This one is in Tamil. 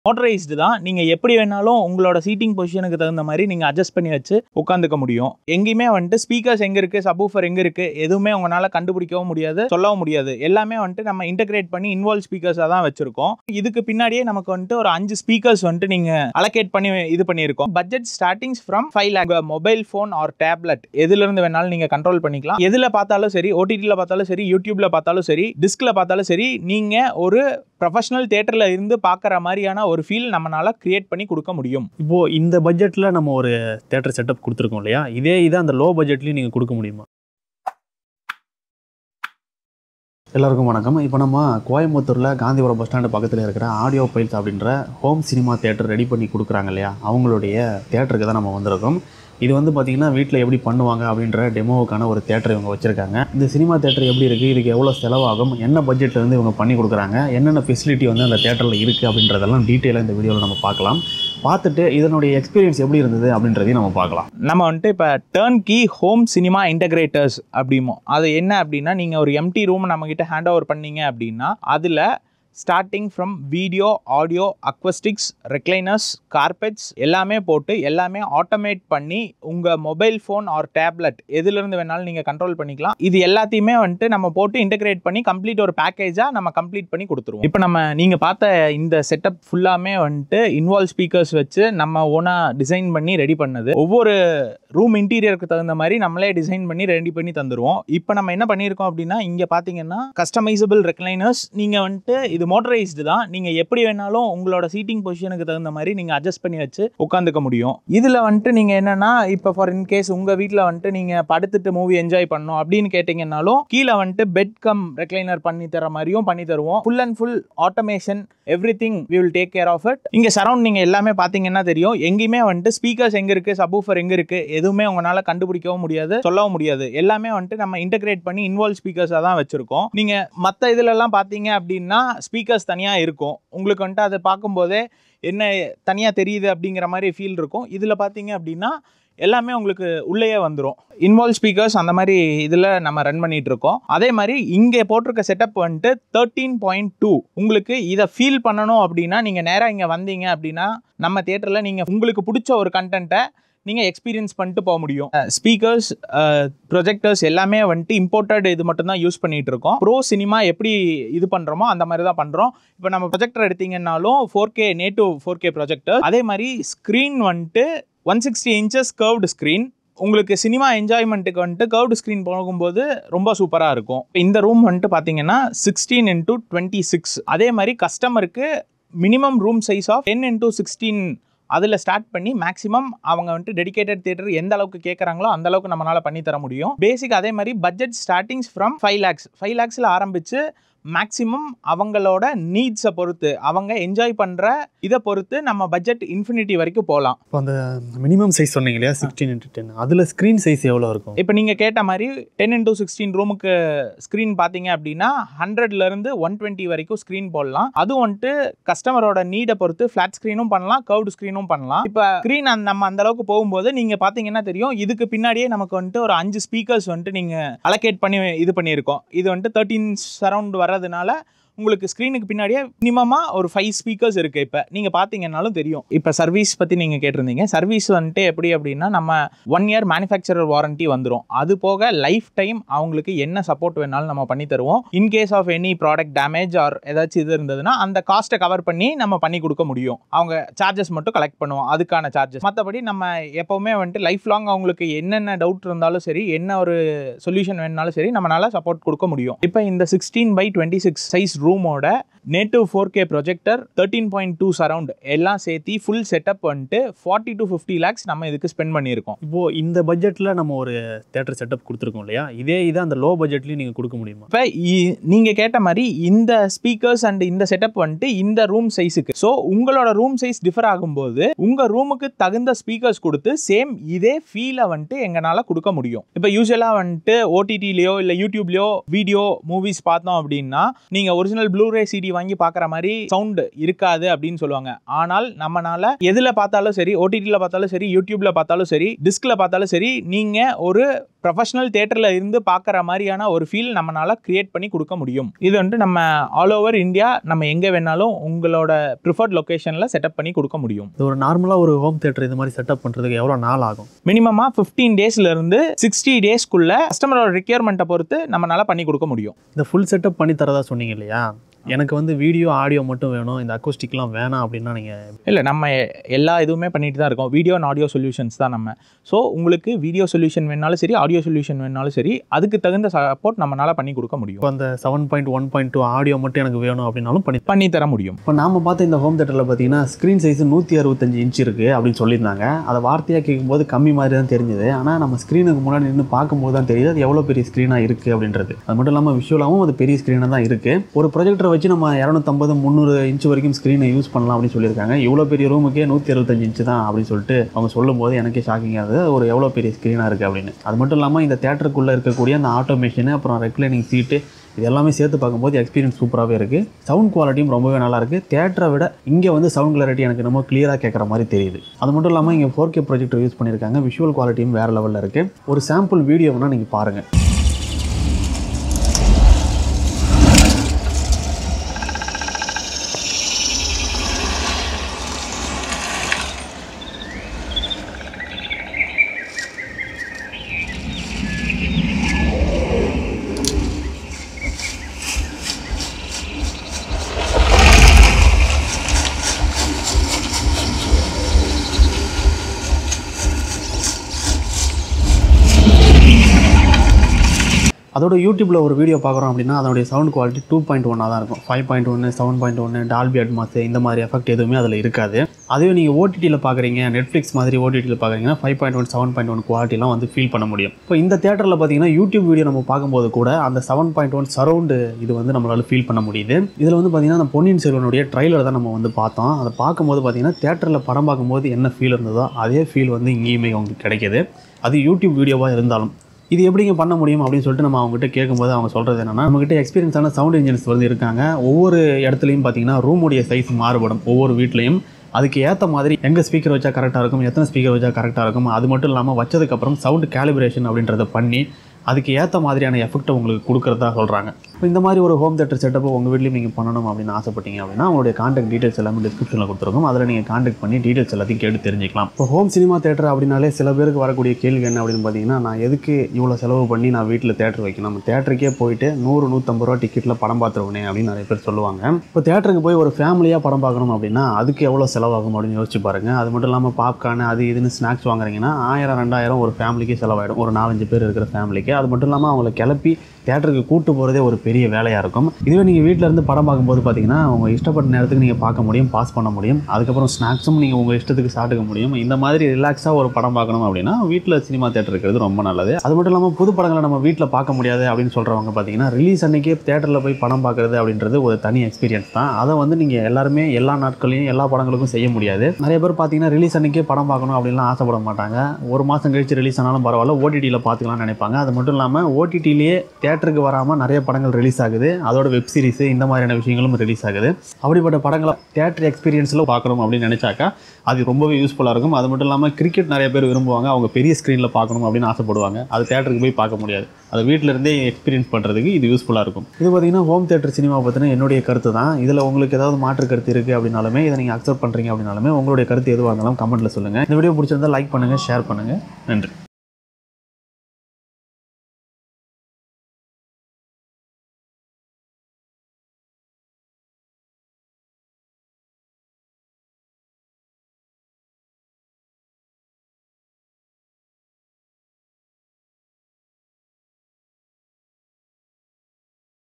மோட்டரைஸ்டு தான் நீங்கள் எப்படி வேணாலும் உங்களோட சீட்டிங் பொசிஷனுக்கு தகுந்த மாதிரி நீங்கள் அட்ஜஸ்ட் பண்ணி வச்சு உட்காந்துக்க முடியும் எங்கேயுமே வந்துட்டு ஸ்பீக்கர்ஸ் எங்கே இருக்குது சப்வூஃபர் எங்கே இருக்குது எதுவுமே உங்களால் கண்டுபிடிக்கவும் முடியாது சொல்லவும் முடியாது எல்லாமே வந்துட்டு நம்ம இன்டகிரேட் பண்ணி இன்வால்வ் ஸ்பீக்கர்ஸாக தான் வச்சிருக்கோம் இதுக்கு பின்னாடியே நமக்கு வந்துட்டு ஒரு அஞ்சு ஸ்பீக்கர்ஸ் வந்துட்டு நீங்கள் அலோகேட் பண்ணி இது பண்ணியிருக்கோம் budget startings from five lakh mobile phone or tablet எதுலேருந்து வேணாலும் நீங்கள் கண்ட்ரோல் பண்ணிக்கலாம் எதில் பார்த்தாலும் சரி ஓடிடியில் பார்த்தாலும் சரி யூடியூப்ல பார்த்தாலும் சரி டிஸ்கில் பார்த்தாலும் சரி நீங்கள் ஒரு ப்ரொஃபஷனல் தேட்டரில் இருந்து பார்க்குற மாதிரியான ஒரு ஃபீல் நம்மளால கிரியேட் பண்ணி கொடுக்க முடியும் இப்போது இந்த பட்ஜெட்டில் நம்ம ஒரு தேட்டர் செட்டப் கொடுத்துருக்கோம் இல்லையா இதே இதை அந்த லோ பட்ஜெட்லேயும் நீங்கள் கொடுக்க முடியுமா எல்லாருக்கும் வணக்கம் இப்போ நம்ம கோயம்புத்தூரில் காந்திபுரம் பஸ் ஸ்டாண்டு பக்கத்தில் இருக்கிற ஆடியோ பைல்ஸ் அப்படின்ற ஹோம் சினிமா தேட்டர் ரெடி பண்ணி கொடுக்குறாங்க இல்லையா அவங்களுடைய தேட்டருக்கு தான் நம்ம வந்திருக்கோம் இது வந்து பார்த்திங்கன்னா வீட்டில் எப்படி பண்ணுவாங்க அப்படின்ற டெமோவுக்கான ஒரு தேட்டர் இவங்க வச்சுருக்காங்க இந்த சினிமா தேட்டர் எப்படி இருக்குது இதுக்கு எவ்வளோ செலவாகும் என்ன பட்ஜெட்டில் வந்து இவங்க பண்ணி கொடுக்குறாங்க என்னென்ன ஃபெசிலிட்டி வந்து அந்த தேட்டரில் இருக்குது அப்படின்றதெல்லாம் டீட்டெயிலாக இந்த வீடியோவில் நம்ம பார்க்கலாம் பார்த்துட்டு இதனுடைய எக்ஸ்பீரியன்ஸ் எப்படி இருந்தது அப்படின்றதையும் நம்ம பார்க்கலாம் நம்ம வந்துட்டு இப்போ turnkey home cinema integrators அப்படிமோ அது என்ன அப்படின்னா நீங்கள் ஒரு எம்டி ரூம் நம்மக்கிட்ட ஹேண்ட் ஓவர் பண்ணீங்க அப்படின்னா அதில் starting from video audio acoustics recliners carpets எல்லாமே போட்டு எல்லாமே ஆட்டோமேட் பண்ணி உங்கள் மொபைல் ஃபோன் ஆர் டேப்லெட் எதுலேருந்து வேணாலும் நீங்கள் கண்ட்ரோல் பண்ணிக்கலாம் இது எல்லாத்தையுமே வந்துட்டு நம்ம போட்டு இன்டகிரேட் பண்ணி கம்ப்ளீட் ஒரு பேக்கேஜாக நம்ம கம்ப்ளீட் பண்ணி கொடுத்துருவோம் இப்போ நம்ம நீங்கள் பார்த்த இந்த செட்டப் ஃபுல்லாமே வந்துட்டு இன்வால்வ் ஸ்பீக்கர்ஸ் வச்சு நம்ம ஓனாக டிசைன் பண்ணி ரெடி பண்ணது ஒவ்வொரு ரூம் இன்டீரியருக்கு தகுந்த மாதிரி நம்மளே டிசைன் பண்ணி ரெடி பண்ணி தந்துருவோம் இப்போ நம்ம என்ன பண்ணியிருக்கோம் அப்படின்னா இங்கே பார்த்தீங்கன்னா கஸ்டமைசபிள் ரெக்லைனர்ஸ் நீங்கள் வந்துட்டு இது மோட்டரைஸ்டு தான் நீங்கள் எப்படி வேணாலும் உங்களோட சீட்டிங் பொசிஷனுக்கு தகுந்த மாதிரி நீங்கள் அட்ஜஸ்ட் பண்ணி வச்சு உட்காந்துக்க முடியும் இதில் வந்துட்டு நீங்கள் என்னன்னா இப்போ ஃபார் இன்கேஸ் உங்கள் வீட்டில் வந்துட்டு நீங்கள் படுத்துட்டு மூவி என்ஜாய் பண்ணணும் அப்படின்னு கேட்டிங்கன்னாலும் கீழே வந்துட்டு பெட் கம் ரெக்லைனர் பண்ணி தர மாதிரியும் பண்ணி தருவோம் full and full automation everything we will take care of it இங்கே சரௌண்டிங் எல்லாமே பார்த்தீங்கன்னா தெரியும் எங்கேயுமே வந்துட்டு ஸ்பீக்கர்ஸ் எங்கே இருக்குது சப்வூஃபர் எங்கே இருக்குது எதுவுமே உங்களால் கண்டுபிடிக்கவும் முடியாது சொல்லவும் முடியாது எல்லாமே வந்துட்டு நம்ம இன்டகிரேட் பண்ணி இன்வால்வ் ஸ்பீக்கர்ஸாக தான் வச்சுருக்கோம் நீங்கள் மற்ற இதுலலாம் பார்த்தீங்க அப்படின்னா ஸ்பீக்கர்ஸ் தனியாக இருக்கும் உங்களுக்கு வந்துட்டு அதை பார்க்கும்போதே என்ன தனியாக தெரியுது அப்படிங்கிற மாதிரி ஃபீல் இருக்கும் இதில் பார்த்தீங்க அப்படின்னா எல்லாமே உங்களுக்கு உள்ளேயே வந்துடும் இன்வால்வ் ஸ்பீக்கர்ஸ் அந்த மாதிரி இதில் நம்ம ரன் பண்ணிட்டு இருக்கோம் அதே மாதிரி இங்கே போட்டிருக்க செட்டப் வந்துட்டு தேர்ட்டீன் பாயிண்ட் டூ உங்களுக்கு இதை ஃபீல் பண்ணணும் அப்படின்னா நீங்கள் நேராக இங்கே வந்தீங்க அப்படின்னா நம்ம தேட்டரில் நீங்கள் உங்களுக்கு பிடிச்ச ஒரு கண்டென்ட்டை நீங்கள் எக்ஸ்பீரியன்ஸ் பண்ணிட்டு போக முடியும் ஸ்பீக்கர்ஸ் ப்ரொஜெக்டர்ஸ் எல்லாமே வந்துட்டு இம்போர்ட்டட் இது மட்டும் தான் யூஸ் பண்ணிட்டு இருக்கோம் ப்ரோ சினிமா எப்படி இது பண்ணுறோமோ அந்த மாதிரி தான் பண்ணுறோம் இப்போ நம்ம ப்ரொஜெக்டர் எடுத்தீங்கன்னாலும் four K native four K projector அதே மாதிரி ஸ்க்ரீன் வந்துட்டு one sixty inches curved screen உங்களுக்கு சினிமா என்ஜாய்மெண்ட்டுக்கு வந்துட்டு கர்வ்டு ஸ்க்ரீன் போகும்போது ரொம்ப சூப்பராக இருக்கும் இப்போ இந்த ரூம் வந்துட்டு பார்த்தீங்கன்னா சிக்ஸ்டீன் இன்டூ டுவெண்ட்டி சிக்ஸ் அதே மாதிரி கஸ்டமருக்கு minimum room size of ten into sixteen அதில் ஸ்டார்ட் பண்ணி மேக்ஸிமம் அவங்க வந்துட்டு டெடிகேட்டட் தியேட்டர் எந்த அளவுக்கு கேட்குறாங்களோ அந்த அளவுக்கு நம்மளால் பண்ணி தர முடியும் பேசிக் அதே மாதிரி budget startings from five lakhs five லேக்ஸில் ஆரம்பித்து மேக்ஸிமம் அவங்களோட நீட்ஸை பொறுத்து அவங்க என்ஜாய் பண்ணுற இதை பொறுத்து நம்ம பட்ஜெட் இன்ஃபினிட்டி வரைக்கும் போகலாம் இப்போ அந்த மினிமம் சைஸ் சொன்னீங்க இல்லையா சிக்ஸ்டீன் இன்ட்டு டென் அதில் ஸ்க்ரீன் சைஸ் எவ்வளோ இருக்கும் இப்போ நீங்கள் கேட்ட மாதிரி டென் இன்டூ சிக்ஸ்டீன் ரூமுக்கு ஸ்க்ரீன் பார்த்தீங்க அப்படின்னா ஹண்ட்ரட்லேருந்து ஒன் டுவெண்ட்டி வரைக்கும் ஸ்க்ரீன் போடலாம் அதுவும் வந்துட்டு கஸ்டமரோட நீடை பொறுத்து ஃப்ளாட் ஸ்க்ரீனும் பண்ணலாம் கவுடு ஸ்க்ரீனும் பண்ணலாம் இப்போ ஸ்க்ரீன் நம்ம அந்த அளவுக்கு போகும்போது நீங்கள் பார்த்தீங்கன்னா தெரியும் இதுக்கு பின்னாடியே நமக்கு வந்துட்டு ஒரு அஞ்சு ஸ்பீக்கர்ஸ் வந்துட்டு நீங்கள் அலோகேட் பண்ணி இது பண்ணியிருக்கோம் இது வந்துட்டு தேர்ட்டீன் சரௌண்ட் வர்றதுனால உங்களுக்கு ஸ்க்ரீனுக்கு பின்னாடியே மினிமமாக ஒரு ஃபைவ் ஸ்பீக்கர்ஸ் இருக்குது இப்போ நீங்கள் பார்த்தீங்கன்னாலும் தெரியும் இப்போ சர்வீஸ் பற்றி நீங்கள் கேட்டிருந்தீங்க சர்வீஸ் வந்துட்டு எப்படி அப்படின்னா நம்ம ஒன் இயர் மேனுஃபேக்சரர் வாரண்ட்டி வந்துடும் அது போக லைஃப் டைம் அவங்களுக்கு என்ன சப்போர்ட் வேணாலும் நம்ம பண்ணி தருவோம் in case of any product damage or ஏதாச்சும் இது இருந்ததுன்னா அந்த காஸ்ட்டை கவர் பண்ணி நம்ம பண்ணி கொடுக்க முடியும் அவங்க சார்ஜஸ் மட்டும் கலெக்ட் பண்ணுவோம் அதுக்கான சார்ஜஸ் மற்றபடி நம்ம எப்போவுமே வந்துட்டு லைஃப் லாங் அவங்களுக்கு என்னென்ன டவுட் இருந்தாலும் சரி என்ன ஒரு சொல்யூஷன் வேணுனாலும் சரி நம்மளால சப்போர்ட் கொடுக்க முடியும் இப்போ இந்த sixteen by twenty six size ரூமோட native four K projector thirteen point two surround எல்லாம் சேர்த்து ஃபுல் செட்டப் வந்துட்டு ஃபார்ட்டி டு ஃபிஃப்டி லேக்ஸ் நம்ம இதுக்கு ஸ்பெண்ட் பண்ணியிருக்கோம் இப்போது இந்த பட்ஜெட்டில் நம்ம ஒரு தேட்டர் செட்டப் கொடுத்துருக்கோம் இல்லையா இதே இதை அந்த லோ பட்ஜெட்லேயும் நீங்கள் கொடுக்க முடியுமா இப்போ நீங்கள் கேட்ட மாதிரி இந்த ஸ்பீக்கர்ஸ் அண்ட் இந்த செட்டப் வந்துட்டு இந்த ரூம் சைஸுக்கு ஸோ உங்களோட ரூம் சைஸ் டிஃபர் ஆகும்போது உங்கள் ரூமுக்கு தகுந்த ஸ்பீக்கர்ஸ் கொடுத்து சேம் இதே ஃபீலை வந்துட்டு எங்களால் கொடுக்க முடியும் இப்போ யூஸ்வலாக வந்துட்டு ஓடிடிலேயோ இல்லை யூடியூப்லேயோ வீடியோ மூவிஸ் பார்த்தோம் அப்படின்னா நீங்கள் ஒரிஜினல் ப்ளூரே சிடி வாங்கி பார்க்குற மாதிரி சவுண்ட் இருக்காது அப்படின்னு சொல்லுவாங்க ஆனால் நம்மனால எதில் பார்த்தாலும் சரி ஓடிடியில் பார்த்தாலும் சரி யூடியூப்ல பார்த்தாலும் சரி டிஸ்கில் பார்த்தாலும் சரி நீங்கள் ஒரு ப்ரொஃபஷனல் தேட்டரில் இருந்து பார்க்குற மாதிரியான ஒரு ஃபீல் நம்மளால கிரியேட் பண்ணி கொடுக்க முடியும் இது வந்துட்டு நம்ம ஆல் ஓவர் இந்தியா நம்ம எங்கே வேணாலும் உங்களோட ப்ரிஃபர்ட் லொக்கேஷனில் செட்டப் பண்ணி கொடுக்க முடியும் இது ஒரு நார்மலாக ஒரு ஹோம் தேட்டர் இது மாதிரி செட்டப் பண்ணுறதுக்கு எவ்வளோ நாள் ஆகும் மினிமமாக ஃபிஃப்டீன் டேஸ்லேருந்து சிக்ஸ்டி டேஸ்க்குள்ள கஸ்டமரோட ரெக்யர்மெண்ட்டை பொறுத்து நம்மளால பண்ணி கொடுக்க முடியும் இந்த ஃபுல் செட்டப் பண்ணி தரதா சொன்னீங்க இல்லையா எனக்கு வந்து வீடியோ ஆடியோ மட்டும் வேணும் இந்த அக்கோஸ்டிக்லாம் வேணாம் அப்படின்னா நீங்கள் இல்லை நம்ம எல்லா இதுவுமே பண்ணிட்டு தான் இருக்கோம் வீடியோ அண்ட் ஆடியோ சொல்யூஷன்ஸ் தான் நம்ம ஸோ உங்களுக்கு வீடியோ சொல்யூஷன் வேணாலும் சரி ஆடியோ சொல்யூஷன் வேணாலும் சரி அதுக்கு தகுந்த சப்போர்ட் நம்மளால பண்ணி கொடுக்க முடியும் இப்போ அந்த seven point one point two audio மட்டும் எனக்கு வேணும் அப்படின்னாலும் பண்ணி பண்ணி தர முடியும் இப்போ நாம பார்த்த இந்த ஹோம் தேட்டரில் பார்த்தீங்கன்னா ஸ்க்ரீன் சைஸ் நூற்றி அறுபத்தஞ்சு இன்ச் இருக்குது அப்படின்னு சொல்லியிருந்தாங்க அதை வார்த்தையாக கேட்கும்போது கம்மி மாதிரி தான் தெரிஞ்சுது ஆனால் நம்ம ஸ்க்ரீனுக்கு முன்னாடி நின்று பார்க்கும்போது தான் தெரியுது அது எவ்வளோ பெரிய ஸ்க்ரீனாக இருக்குது அப்படின்றது அது மட்டும் இல்லாமல் விஷுவலாகவும் அது பெரிய ஸ்க்ரீனாக தான் இருக்குது ஒரு ப்ரொஜெக்டரை வச்சு நம்ம இரநூத்தம்பது முந்நூறு இன்ச் வரைக்கும் ஸ்க்ரீனை யூஸ் பண்ணலாம் அப்படின்னு சொல்லியிருக்காங்க இவ்வளோ பெரிய ரூமுக்கே நூற்றி அறுபத்தஞ்சு இன்ச் தான் அப்படின்னு சொல்லிட்டு அவங்க சொல்லும்போது எனக்கே ஷாக்கிங்காக இருந்தது ஒரு எவ்வளோ பெரிய ஸ்க்ரீனாக இருக்குது அப்படின்னு அது மட்டும் இல்லாமல் இந்த தேட்டருக்குள்ளே இருக்கக்கூடிய அந்த ஆட்டோமேஷனு அப்புறம் ரெக்ளைனிங் சீட்டு இது எல்லாமே சேர்த்து பார்க்கும்போது எக்ஸ்பீரியன்ஸ் சூப்பராகவே இருக்குது சவுண்ட் குவாலிட்டியும் ரொம்பவே நல்லா இருக்குது தேட்டரை விட இங்கே வந்து சவுண்ட் கிளாரிட்டி எனக்கு ரொம்ப கிளியராக கேட்குற மாதிரி தெரியுது அது மட்டும் இல்லாமல் இங்கே ஃபோர் கே ப்ரொஜெக்டர் யூஸ் பண்ணியிருக்காங்க விஷுவல் குவாலிட்டியும் வேறு லெவலில் இருக்குது ஒரு சாம்பிள் வீடியோ வேணால் நீங்கள் பாருங்கள் அதோட யூடியூப்பில் ஒரு வீடியோ பார்க்குறோம் அப்படின்னா அதோடைய சவுண்ட் குவாலிட்டி டூ பாயிண்ட் ஒன்னாக தான் இருக்கும் ஃபைவ் பாயிண்ட் ஒன்று செவன் பாயிண்ட் ஒன்று டால்பி அட்மாஸ் இந்த மாதிரி எஃபெக்ட் எதுவுமே அதில் இருக்காது அதுவே நீங்கள் ஓடிடியில் பார்க்குறீங்க நெட்ஃப்ளிக்ஸ் மாதிரி ஓடிடியில் பார்க்குறீங்கன்னா five point one seven point one குவாலிட்டிலாம் வந்து ஃபீல் பண்ண முடியும் இப்போ இந்த தேட்டரில் பார்த்தீங்கன்னா யூடியூப் வீடியோ நம்ம பார்க்கும்போது கூட அந்த செவன் பாயிண்ட் ஒன் சரௌண்டு இது வந்து நம்மளால் ஃபீல் பண்ண முடியுது இதில் வந்து பார்த்தீங்கன்னா அந்த பொன்னியின் செல்வனுடைய ட்ரைலர் தான் நம்ம வந்து பார்த்தோம் அதை பார்க்கும்போது பார்த்தீங்கன்னா தேட்டரில் படம் பார்க்கும்போது என்ன ஃபீல் இருந்ததோ அதே ஃபீல் வந்து இங்கேயுமே உங்களுக்கு கிடைக்கிது அது யூடியூப் வீடியோவாக இருந்தாலும் இது எப்படிங்க பண்ண முடியும் அப்படின்னு சொல்லிட்டு நம்ம அவங்ககிட்ட கேட்கும்போது அவங்க சொல்கிறது என்னன்னா நம்மகிட்ட எக்ஸ்பீரியன்ஸான சவுண்ட் இன்ஜினியர்ஸ் வந்து இருக்காங்க ஒவ்வொரு இடத்துலையும் பார்த்தீங்கன்னா ரூமுடைய சைஸ் மாறுபடும் ஒவ்வொரு வீட்லையும் அதுக்கு ஏற்ற மாதிரி எங்கே ஸ்பீக்கர் வச்சா கரெக்டாக இருக்கும் எத்தனை ஸ்பீக்கர் வச்சா கரெக்டாக இருக்கும் அது மட்டும் இல்லாமல் வச்சதுக்கப்புறம் சவுண்ட் கேலிப்ரேஷன் அப்படின்றத பண்ணி அதுக்கு ஏற்ற மாதிரியான எஃபெக்ட்டை உங்களுக்கு கொடுக்குறதா சொல்கிறாங்க இப்போ இந்த மாதிரி ஒரு ஹோம் தேட்டர் செட்டப் உங்கள் வீட்லேயும் நீங்கள் பண்ணணும் அப்படின்னு ஆசைப்பட்டீங்க அப்படின்னா அவங்களுடைய காண்டாக்ட் டீட்டெயில்ஸ் எல்லாமே டிஸ்கிரிப்ஷனில் கொடுத்துருக்கோம் அதில் நீங்கள் காண்டாக்ட் பண்ணி டீட்டெயில்ஸ் எல்லாத்தையும் கேட்டு தெரிஞ்சுக்கலாம் இப்போ ஹோம் சினிமா தேட்டர் அப்படின்னாலே சில பேருக்கு வரக்கூடிய கேள்வி என்ன அப்படின்னு பார்த்தீங்கன்னா நான் எதுக்கு இவ்வளோ செலவு பண்ணி நான் வீட்டில் தேட்டர் வைக்கணும் நம்ம தேட்டருக்கே போயிட்டு நூறு நூற்றம்பது ரூபா டிக்கெட்டில் படம் பார்த்துருவனே அப்படின்னு நிறைய பேர் சொல்லுவாங்க இப்போ தேட்டருக்கு போய் ஒரு ஃபேமிலியாக படம் பார்க்கணும் அப்படின்னா அதுக்கு எவ்வளோ செலவாகும் அப்படின்னு யோசிச்சு பாருங்கள் அது மட்டும் இல்லாமல் பாப்கார்ன் அது இதுன்னு ஸ்நாக்ஸ் வாங்குறீங்கன்னா ஆயிரம் ரெண்டாயிரம் ஒரு ஃபேமிலிக்கு செலவாயிடும் ஒரு நாலஞ்சு பேர் இருக்கிற ஃபேமிலிக்கு அது மட்டும் இல்லாமல் அவங்கள கிளப்பி தேட்டருக்கு கூட்டு போகிறதே ஒரு பெரிய வேலையாக இருக்கும் இதுவே நீங்கள் வீட்டில் இருந்து படம் பார்க்கும்போது பார்த்தீங்கன்னா உங்கள் இஷ்டப்பட்ட நேரத்துக்கு நீங்கள் பார்க்க முடியும் பாஸ் பண்ண முடியும் அதுக்கப்புறம் ஸ்நாக்ஸும் நீங்கள் உங்கள் இஷ்டத்துக்கு சாப்பிட்டுக்க முடியும் இந்த மாதிரி ரிலாக்ஸாக ஒரு படம் பார்க்கணும் அப்படின்னா வீட்டில் சினிமா தேட்டர் இருக்கிறது ரொம்ப நல்லது அது மட்டும் இல்லாமல் புது படங்களை நம்ம வீட்டில் பார்க்க முடியாது அப்படின்னு சொல்கிறவங்க பார்த்தீங்கன்னா ரிலீஸ் அன்னைக்கே தேட்டரில் போய் படம் பார்க்குறது அப்படின்றது ஒரு தனி எக்ஸ்பீரியன்ஸ் தான் அதை வந்து நீங்கள் எல்லாருமே எல்லா நாட்களையும் எல்லா படங்களுக்கும் செய்ய முடியாது நிறைய பேர் பார்த்தீங்கன்னா ரிலீஸ் அன்னைக்கே படம் பார்க்கணும் அப்படின்லாம் ஆசைப்பட மாட்டாங்க ஒரு மாதம் கழிச்சு ரிலீஸ் ஆனாலும் பரவாயில்ல ஓடிடியில் பார்த்துக்கலாம்னு நினைப்பாங்க அது மட்டும் இல்லாமல் ஓடிடிலேயே தேட்டருக்கு வராமல் நிறைய படங்கள் ரிலீஸ் ஆகுது அதோட வெப் சீரிஸ் இந்த மாதிரியான விஷயங்களும் ரிலீஸ் ஆகுது அப்படிப்பட்ட படங்களை தேட்டர் எக்ஸ்பீரியன்ஸில் பார்க்கணும் அப்படின்னு நினச்சாக்கா அது ரொம்பவே யூஸ்ஃபுல்லாக இருக்கும் அது மட்டும் இல்லாமல் கிரிக்கெட் நிறைய பேர் விரும்புவாங்க அவங்க பெரிய ஸ்க்ரீனில் பார்க்கணும் அப்படின்னு ஆசைப்படுவாங்க அது தேட்டருக்கு போய் பார்க்க முடியாது அதை வீட்டில் இருந்தே எக்ஸ்பீரியன்ஸ் பண்ணுறதுக்கு இது யூஸ்ஃபுல்லாக இருக்கும் இது பார்த்தீங்கன்னா ஹோம் தேட்டர் சினிமா பற்றின என்னுடைய கருத்து தான் இதில் உங்களுக்கு ஏதாவது மாற்று கருத்து இருக்குது அப்படின்னாலுமே இதை நீங்கள் அக்செப்ட் பண்ணுறீங்க அப்படின்னாலுமே உங்களுடைய கருத்து எதுவாக இருந்தாலும் கமெண்ட்டில் சொல்லுங்கள் இந்த வீடியோ பிடிச்சிருந்தா லைக் பண்ணுங்கள் ஷேர் பண்ணுங்கள் நன்றி